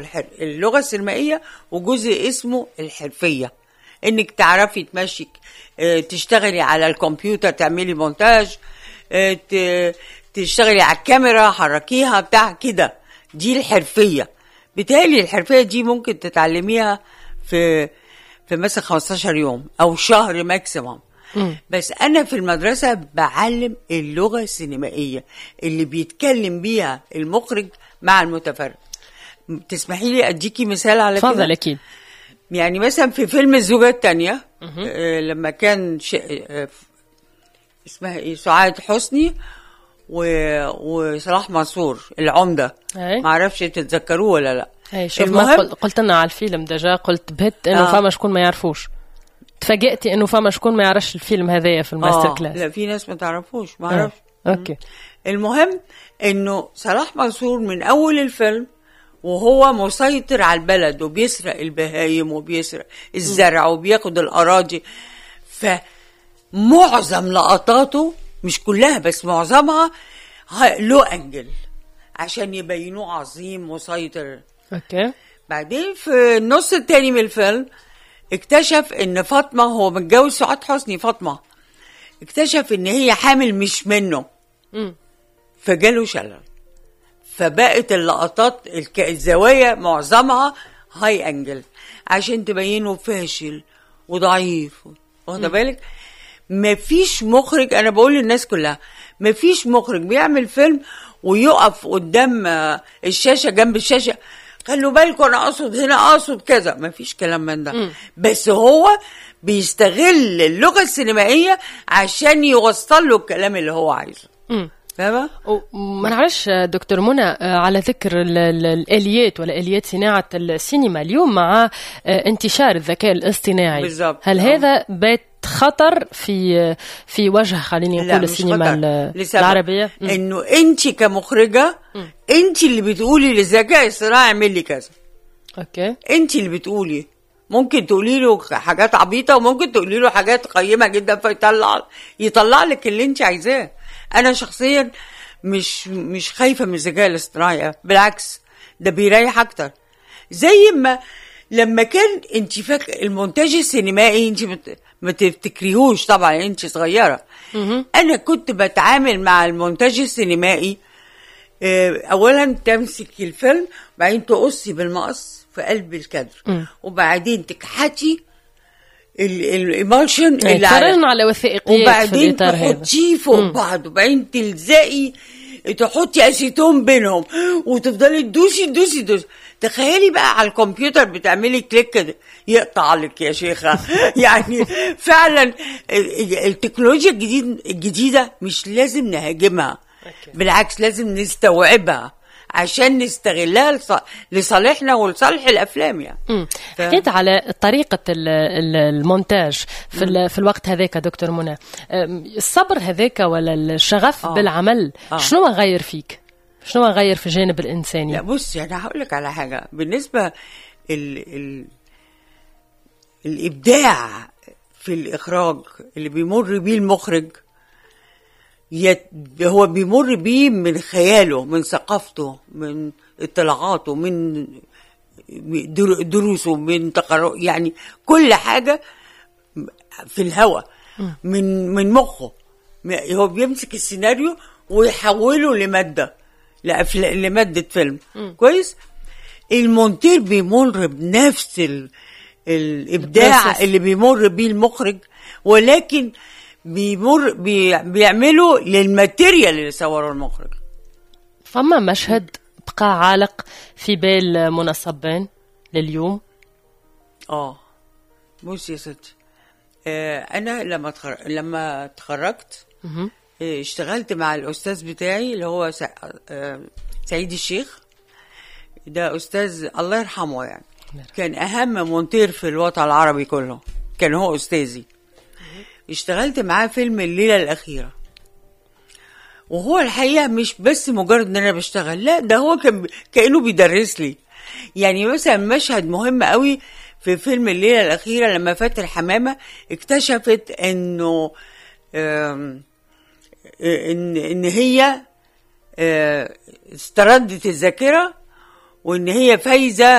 الحر- اللغة السينمائية وجزء اسمه الحرفية انك تعرفي تمشي آه، تشتغلي على الكمبيوتر تعملي مونتاج آه، ت- تشتغلي على الكاميرا حركيها بتاع كده دي الحرفية بالتالي الحرفية دي ممكن تتعلميها في في مثلا 15 يوم او شهر ماكسيموم بس انا في المدرسه بعلم اللغه السينمائيه اللي بيتكلم بيها المخرج مع المتفرج تسمحي لي اديكي مثال على كده تفضل اكيد يعني مثلا في فيلم الزوجة التانية آه لما كان ش... آه اسمها ايه سعاد حسني و... وصلاح منصور العمدة أي. ما اعرفش تتذكروه ولا لا اي شوف ما قل- قلت لنا على الفيلم دجا قلت بهت انه آه. فما شكون ما يعرفوش تفاجئتي انه فما شكون ما يعرفش الفيلم هذايا في الماستر آه كلاس لا في ناس ما تعرفوش ما آه. اعرفش اوكي المهم انه صلاح منصور من اول الفيلم وهو مسيطر على البلد وبيسرق البهايم وبيسرق الزرع وبياخد الاراضي فمعظم لقطاته مش كلها بس معظمها ه- له انجل عشان يبينوه عظيم مسيطر اوكي بعدين في النص التاني من الفيلم اكتشف ان فاطمه هو متجوز سعاد حسني فاطمه اكتشف ان هي حامل مش منه مم. فجاله شلل فبقت اللقطات الك- الزوايا معظمها هاي انجل عشان تبينه فاشل وضعيف واخده بالك مفيش مخرج انا بقول للناس كلها مفيش مخرج بيعمل فيلم ويقف قدام آه، الشاشه جنب الشاشه خلوا بالكم انا اقصد هنا اقصد كذا مفيش كلام من ده بس هو بيستغل اللغه السينمائيه عشان يوصل له الكلام اللي هو عايزه مم. فاهمه وما نعرفش دكتور منى آه، على ذكر ال- ال- الاليات ولا اليات صناعه السينما اليوم مع آه، انتشار الذكاء الاصطناعي بالظبط. هل آه. هذا بات خطر في في وجه خليني لا نقول مش السينما خطر. ال- لسبب العربيه مم. انه انت كمخرجه انت اللي بتقولي للذكاء الصناعي اعمل لي كذا اوكي انت اللي بتقولي ممكن تقولي له حاجات عبيطه وممكن تقولي له حاجات قيمه جدا فيطلع يطلع لك اللي انت عايزاه انا شخصيا مش مش خايفه من الذكاء الاصطناعي بالعكس ده بيريح اكتر زي ما لما كان انت فاكر المونتاج السينمائي انت مت- ما تفتكريهوش طبعا انت صغيره انا كنت بتعامل مع المونتاج السينمائي آه، اولا تمسكي الفيلم وبعدين تقصي بالمقص في قلب الكادر وبعدين تكحتي الايموشن اللي على تفرجنا على وثائقيات في وبعدين الاطار هذا تحطيه فوق بعض وبعدين تلزقي تحطي اسيتون بينهم وتفضلي تدوسي تدوسي تدوسي تخيلي بقى على الكمبيوتر بتعملي كليك كده يقطع لك يا شيخه يعني فعلا التكنولوجيا الجديد الجديده مش لازم نهاجمها بالعكس لازم نستوعبها عشان نستغلها لص- لصالحنا ولصالح الافلام يعني مم. ف- حكيت على طريقة ال- ال- المونتاج في, ال- في الوقت هذاك دكتور منى أم، الصبر هذاك ولا الشغف آه. بالعمل آه. شنو غير فيك شنو غير في الجانب الإنساني لا بصي انا هقول لك على حاجه بالنسبه ال ال الابداع في الاخراج اللي بيمر بيه المخرج يت هو بيمر بيه من خياله من ثقافته من اطلاعاته من در- دروسه من تقرؤ يعني كل حاجه في الهوا من من مخه م- هو بيمسك السيناريو ويحوله لماده لأفلا- لماده فيلم كويس المونتير بيمر بنفس ال... الابداع البروسيس. اللي بيمر بيه المخرج ولكن بيمر بي... بيعمله للماتيريال اللي صوره المخرج فما مشهد بقى عالق في بال منى صبان لليوم اه بصي يا ستي آه انا لما تخر... لما اتخرجت آه اشتغلت مع الاستاذ بتاعي اللي هو س... آه سعيد الشيخ ده استاذ الله يرحمه يعني كان اهم مونتير في الوطن العربي كله كان هو استاذي اشتغلت معاه فيلم الليله الاخيره وهو الحقيقه مش بس مجرد ان انا بشتغل لا ده هو كان كانه بيدرس لي يعني مثلا مشهد مهم قوي في فيلم الليله الاخيره لما فاتن حمامه اكتشفت انه آم، ان ان هي آه، استردت الذاكره وان هي فايزه